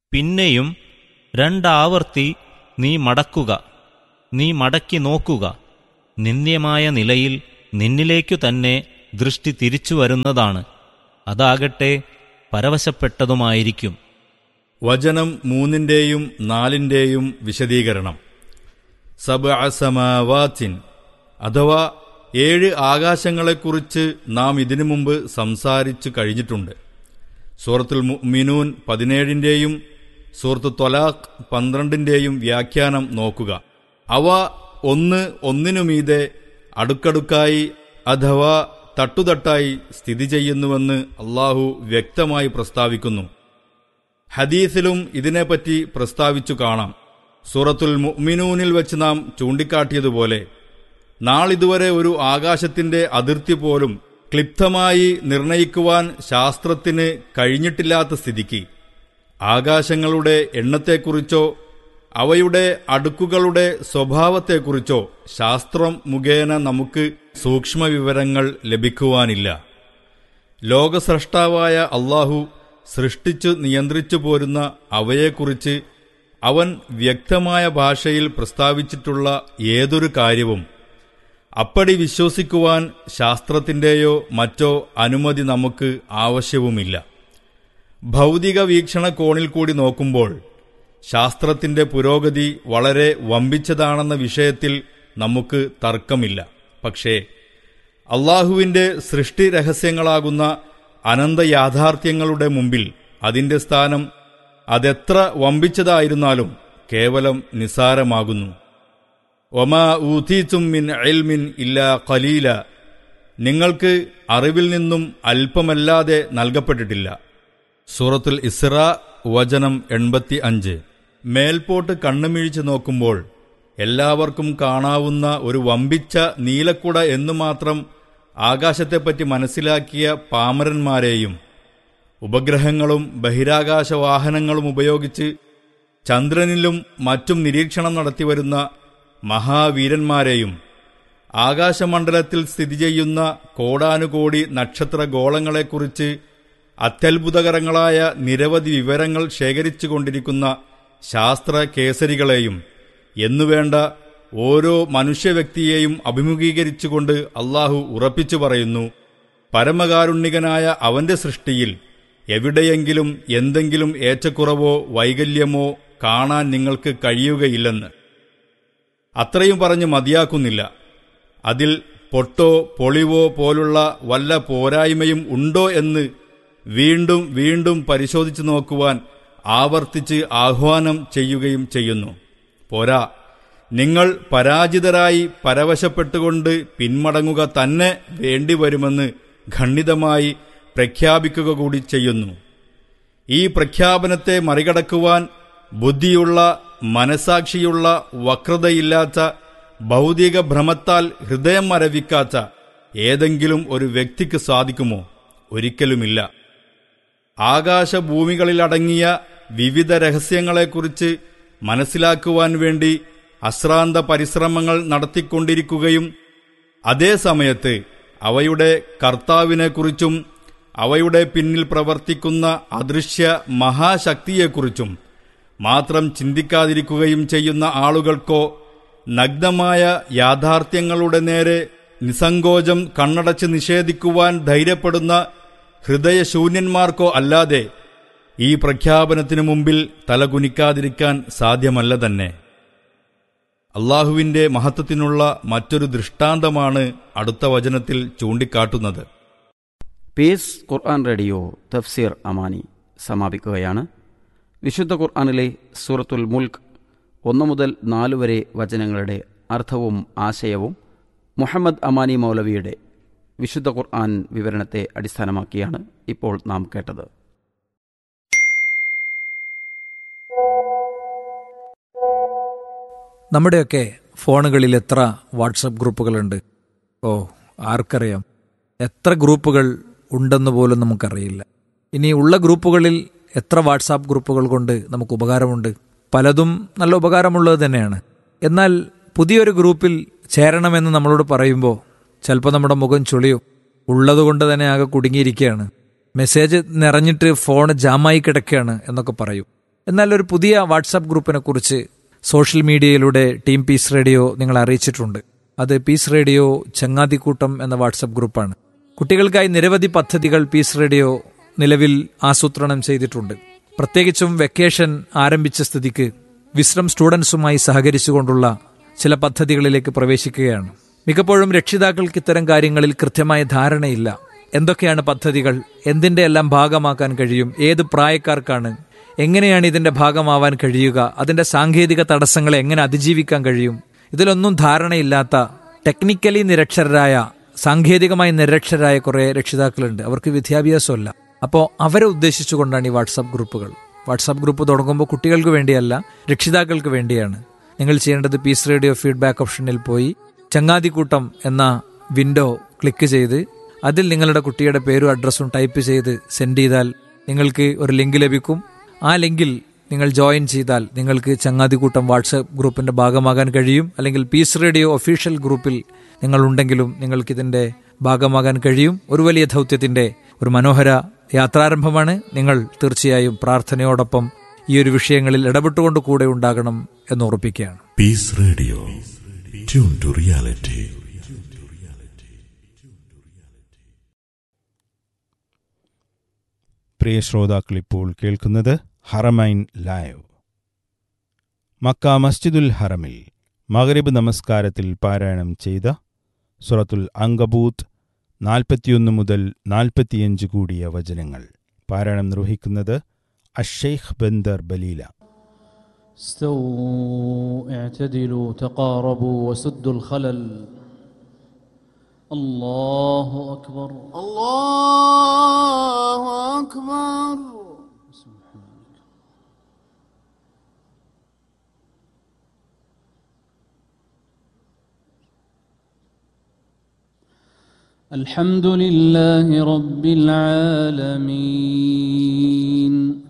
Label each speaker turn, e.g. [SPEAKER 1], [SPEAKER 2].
[SPEAKER 1] പിന്നെയും രണ്ടാവർത്തി നീ മടക്കുക നീ മടക്കി നോക്കുക നിന്ദ്യമായ നിലയിൽ നിന്നിലേക്കു തന്നെ ദൃഷ്ടി തിരിച്ചു വരുന്നതാണ് അതാകട്ടെ പരവശപ്പെട്ടതുമായിരിക്കും
[SPEAKER 2] വചനം മൂന്നിന്റെയും നാലിന്റെയും വിശദീകരണം സബഅസമാവാത്തിൻ അഥവാ ഏഴ് ആകാശങ്ങളെക്കുറിച്ച് നാം ഇതിനു മുമ്പ് സംസാരിച്ചു കഴിഞ്ഞിട്ടുണ്ട് സൂറത്തുൽ മിനൂൻ പതിനേഴിന്റെയും സൂറത്ത് തൊലാഖ് പന്ത്രണ്ടിന്റെയും വ്യാഖ്യാനം നോക്കുക അവ ഒന്ന് ഒന്നിനുമീതെ അടുക്കടുക്കായി അഥവാ തട്ടുതട്ടായി സ്ഥിതി ചെയ്യുന്നുവെന്ന് അള്ളാഹു വ്യക്തമായി പ്രസ്താവിക്കുന്നു ഹദീസിലും ഇതിനെപ്പറ്റി പ്രസ്താവിച്ചു കാണാം സൂറത്തുൽ മുഅ്മിനൂനിൽ വെച്ച് നാം ചൂണ്ടിക്കാട്ടിയതുപോലെ നാളിതുവരെ ഒരു ആകാശത്തിന്റെ അതിർത്തി പോലും ക്ലിപ്തമായി നിർണയിക്കുവാൻ ശാസ്ത്രത്തിന് കഴിഞ്ഞിട്ടില്ലാത്ത സ്ഥിതിക്ക് ആകാശങ്ങളുടെ എണ്ണത്തെക്കുറിച്ചോ അവയുടെ അടുക്കുകളുടെ സ്വഭാവത്തെക്കുറിച്ചോ ശാസ്ത്രം മുഖേന നമുക്ക് സൂക്ഷ്മ വിവരങ്ങൾ ലഭിക്കുവാനില്ല ലോകസ്രഷ്ടാവായ അള്ളാഹു സൃഷ്ടിച്ചു നിയന്ത്രിച്ചു പോരുന്ന അവയെക്കുറിച്ച് അവൻ വ്യക്തമായ ഭാഷയിൽ പ്രസ്താവിച്ചിട്ടുള്ള ഏതൊരു കാര്യവും അപ്പടി വിശ്വസിക്കുവാൻ ശാസ്ത്രത്തിന്റെയോ മറ്റോ അനുമതി നമുക്ക് ആവശ്യവുമില്ല ഭൗതിക വീക്ഷണകോണിൽ കൂടി നോക്കുമ്പോൾ ശാസ്ത്രത്തിന്റെ പുരോഗതി വളരെ വമ്പിച്ചതാണെന്ന വിഷയത്തിൽ നമുക്ക് തർക്കമില്ല പക്ഷേ അള്ളാഹുവിന്റെ സൃഷ്ടി രഹസ്യങ്ങളാകുന്ന അനന്ത യാഥാർത്ഥ്യങ്ങളുടെ മുമ്പിൽ അതിന്റെ സ്ഥാനം അതെത്ര വമ്പിച്ചതായിരുന്നാലും കേവലം നിസാരമാകുന്നു ഒമാ ഊതീത്തും മിൻ എൽമിൻ ഇല്ല കലീല നിങ്ങൾക്ക് അറിവിൽ നിന്നും അല്പമല്ലാതെ നൽകപ്പെട്ടിട്ടില്ല സൂറത്തുൽ ഇസ്ര വചനം എൺപത്തി അഞ്ച് മേൽപോട്ട് കണ്ണുമിഴിച്ചു നോക്കുമ്പോൾ എല്ലാവർക്കും കാണാവുന്ന ഒരു വമ്പിച്ച നീലക്കുട എന്നു മാത്രം ആകാശത്തെപ്പറ്റി മനസ്സിലാക്കിയ പാമരന്മാരെയും ഉപഗ്രഹങ്ങളും ബഹിരാകാശ വാഹനങ്ങളും ഉപയോഗിച്ച് ചന്ദ്രനിലും മറ്റും നിരീക്ഷണം നടത്തിവരുന്ന മഹാവീരന്മാരെയും ആകാശമണ്ഡലത്തിൽ സ്ഥിതി ചെയ്യുന്ന കോടാനുകോടി നക്ഷത്ര ഗോളങ്ങളെക്കുറിച്ച് അത്യത്ഭുതകരങ്ങളായ നിരവധി വിവരങ്ങൾ ശേഖരിച്ചുകൊണ്ടിരിക്കുന്ന ശാസ്ത്ര കേസരികളെയും എന്നുവേണ്ട ഓരോ മനുഷ്യവ്യക്തിയെയും അഭിമുഖീകരിച്ചുകൊണ്ട് അള്ളാഹു ഉറപ്പിച്ചു പറയുന്നു പരമകാരുണ്യകനായ അവന്റെ സൃഷ്ടിയിൽ എവിടെയെങ്കിലും എന്തെങ്കിലും ഏറ്റക്കുറവോ വൈകല്യമോ കാണാൻ നിങ്ങൾക്ക് കഴിയുകയില്ലെന്ന് അത്രയും പറഞ്ഞ് മതിയാക്കുന്നില്ല അതിൽ പൊട്ടോ പൊളിവോ പോലുള്ള വല്ല പോരായ്മയും ഉണ്ടോ എന്ന് വീണ്ടും വീണ്ടും പരിശോധിച്ചു നോക്കുവാൻ ആവർത്തിച്ച് ആഹ്വാനം ചെയ്യുകയും ചെയ്യുന്നു പോരാ നിങ്ങൾ പരാജിതരായി പരവശപ്പെട്ടുകൊണ്ട് പിന്മടങ്ങുക തന്നെ വേണ്ടിവരുമെന്ന് ഖണ്ഡിതമായി പ്രഖ്യാപിക്കുക കൂടി ചെയ്യുന്നു ഈ പ്രഖ്യാപനത്തെ മറികടക്കുവാൻ ബുദ്ധിയുള്ള മനസാക്ഷിയുള്ള വക്രതയില്ലാത്ത ഭൗതിക ഭ്രമത്താൽ ഹൃദയം മരവിക്കാത്ത ഏതെങ്കിലും ഒരു വ്യക്തിക്ക് സാധിക്കുമോ ഒരിക്കലുമില്ല ആകാശഭൂമികളിലടങ്ങിയ വിവിധ രഹസ്യങ്ങളെക്കുറിച്ച് മനസ്സിലാക്കുവാൻ വേണ്ടി അശ്രാന്ത പരിശ്രമങ്ങൾ നടത്തിക്കൊണ്ടിരിക്കുകയും അതേസമയത്ത് അവയുടെ കർത്താവിനെക്കുറിച്ചും അവയുടെ പിന്നിൽ പ്രവർത്തിക്കുന്ന അദൃശ്യ മഹാശക്തിയെക്കുറിച്ചും മാത്രം ചിന്തിക്കാതിരിക്കുകയും ചെയ്യുന്ന ആളുകൾക്കോ നഗ്നമായ യാഥാർത്ഥ്യങ്ങളുടെ നേരെ നിസങ്കോചം കണ്ണടച്ച് നിഷേധിക്കുവാൻ ധൈര്യപ്പെടുന്ന ഹൃദയശൂന്യന്മാർക്കോ അല്ലാതെ ഈ പ്രഖ്യാപനത്തിനു മുമ്പിൽ തലകുനിക്കാതിരിക്കാൻ സാധ്യമല്ല തന്നെ അള്ളാഹുവിന്റെ മഹത്വത്തിനുള്ള മറ്റൊരു ദൃഷ്ടാന്തമാണ് അടുത്ത വചനത്തിൽ ചൂണ്ടിക്കാട്ടുന്നത്
[SPEAKER 3] പീസ് ഖുർആൻ റേഡിയോ തഫ്സീർ അമാനി സമാപിക്കുകയാണ് വിശുദ്ധ ഖുർആനിലെ സൂറത്തുൽ മുൽക്ക് ഒന്നു മുതൽ നാലു വരെ വചനങ്ങളുടെ അർത്ഥവും ആശയവും മുഹമ്മദ് അമാനി മൗലവിയുടെ വിശുദ്ധ ഖുർആൻ വിവരണത്തെ അടിസ്ഥാനമാക്കിയാണ് ഇപ്പോൾ നാം കേട്ടത്
[SPEAKER 4] നമ്മുടെയൊക്കെ ഫോണുകളിൽ എത്ര വാട്സപ്പ് ഗ്രൂപ്പുകളുണ്ട് ഓ ആർക്കറിയാം എത്ര ഗ്രൂപ്പുകൾ ഉണ്ടെന്ന് പോലും നമുക്കറിയില്ല ഇനി ഉള്ള ഗ്രൂപ്പുകളിൽ എത്ര വാട്സാപ്പ് ഗ്രൂപ്പുകൾ കൊണ്ട് നമുക്ക് ഉപകാരമുണ്ട് പലതും നല്ല ഉപകാരമുള്ളത് തന്നെയാണ് എന്നാൽ പുതിയൊരു ഗ്രൂപ്പിൽ ചേരണമെന്ന് നമ്മളോട് പറയുമ്പോൾ ചിലപ്പോൾ നമ്മുടെ മുഖം ചുളിയും ഉള്ളതുകൊണ്ട് തന്നെ ആകെ കുടുങ്ങിയിരിക്കുകയാണ് മെസ്സേജ് നിറഞ്ഞിട്ട് ഫോൺ ജാമായി കിടക്കുകയാണ് എന്നൊക്കെ പറയും എന്നാൽ ഒരു പുതിയ വാട്സാപ്പ് ഗ്രൂപ്പിനെ കുറിച്ച് സോഷ്യൽ മീഡിയയിലൂടെ ടീം പീസ് റേഡിയോ നിങ്ങളെ അറിയിച്ചിട്ടുണ്ട് അത് പീസ് റേഡിയോ ചങ്ങാതിക്കൂട്ടം എന്ന വാട്സാപ്പ് ഗ്രൂപ്പാണ് കുട്ടികൾക്കായി നിരവധി പദ്ധതികൾ പീസ് റേഡിയോ നിലവിൽ ആസൂത്രണം ചെയ്തിട്ടുണ്ട് പ്രത്യേകിച്ചും വെക്കേഷൻ ആരംഭിച്ച സ്ഥിതിക്ക് വിശ്രം സ്റ്റുഡൻസുമായി സഹകരിച്ചുകൊണ്ടുള്ള ചില പദ്ധതികളിലേക്ക് പ്രവേശിക്കുകയാണ് മിക്കപ്പോഴും രക്ഷിതാക്കൾക്ക് ഇത്തരം കാര്യങ്ങളിൽ കൃത്യമായ ധാരണയില്ല എന്തൊക്കെയാണ് പദ്ധതികൾ എന്തിന്റെ എല്ലാം ഭാഗമാക്കാൻ കഴിയും ഏത് പ്രായക്കാർക്കാണ് എങ്ങനെയാണ് ഇതിന്റെ ഭാഗമാവാൻ കഴിയുക അതിന്റെ സാങ്കേതിക തടസ്സങ്ങളെ എങ്ങനെ അതിജീവിക്കാൻ കഴിയും ഇതിലൊന്നും ധാരണയില്ലാത്ത ടെക്നിക്കലി നിരക്ഷരരായ സാങ്കേതികമായി നിരക്ഷരായ കുറേ രക്ഷിതാക്കളുണ്ട് അവർക്ക് വിദ്യാഭ്യാസമല്ല അപ്പോൾ അവരെ ഉദ്ദേശിച്ചുകൊണ്ടാണ് ഈ വാട്സാപ്പ് ഗ്രൂപ്പുകൾ വാട്സാപ്പ് ഗ്രൂപ്പ് തുടങ്ങുമ്പോൾ കുട്ടികൾക്ക് വേണ്ടിയല്ല രക്ഷിതാക്കൾക്ക് വേണ്ടിയാണ് നിങ്ങൾ ചെയ്യേണ്ടത് പീസ് റേഡിയോ ഫീഡ്ബാക്ക് ഓപ്ഷനിൽ പോയി ചങ്ങാതിക്കൂട്ടം എന്ന വിൻഡോ ക്ലിക്ക് ചെയ്ത് അതിൽ നിങ്ങളുടെ കുട്ടിയുടെ പേരും അഡ്രസ്സും ടൈപ്പ് ചെയ്ത് സെൻഡ് ചെയ്താൽ നിങ്ങൾക്ക് ഒരു ലിങ്ക് ലഭിക്കും ആ ലിങ്കിൽ നിങ്ങൾ ജോയിൻ ചെയ്താൽ നിങ്ങൾക്ക് ചങ്ങാതിക്കൂട്ടം വാട്സപ്പ് ഗ്രൂപ്പിന്റെ ഭാഗമാകാൻ കഴിയും അല്ലെങ്കിൽ പീസ് റേഡിയോ ഒഫീഷ്യൽ ഗ്രൂപ്പിൽ നിങ്ങൾ ഉണ്ടെങ്കിലും നിങ്ങൾക്ക് ഇതിന്റെ ഭാഗമാകാൻ കഴിയും ഒരു വലിയ ദൗത്യത്തിന്റെ ഒരു മനോഹര യാത്രാരംഭമാണ് നിങ്ങൾ തീർച്ചയായും പ്രാർത്ഥനയോടൊപ്പം ഈ ഒരു വിഷയങ്ങളിൽ ഇടപെട്ടുകൊണ്ട് കൂടെ ഉണ്ടാകണം എന്ന് ഉറപ്പിക്കുകയാണ്
[SPEAKER 5] Peace Radio. Tune to reality.
[SPEAKER 6] പ്രിയ ശ്രോതാക്കൾ ഇപ്പോൾ കേൾക്കുന്നത് ഹറമൈൻ ലൈവ് മക്ക മസ്ജിദുൽ ഹറമിൽ മഗ്രിബ് നമസ്കാരത്തിൽ പാരായണം ചെയ്ത സുറത്തുൽ അങ്കബൂത്ത് നാൽപ്പത്തിയൊന്ന് മുതൽ നാൽപ്പത്തിയഞ്ച് കൂടിയ വചനങ്ങൾ പാരായണം നിർവഹിക്കുന്നത് അഷെയ്ഖ് ബന്ദർ ബലീല
[SPEAKER 7] استووا اعتدلوا تقاربوا وسدوا الخلل الله أكبر
[SPEAKER 8] الله أكبر
[SPEAKER 7] الحمد لله رب العالمين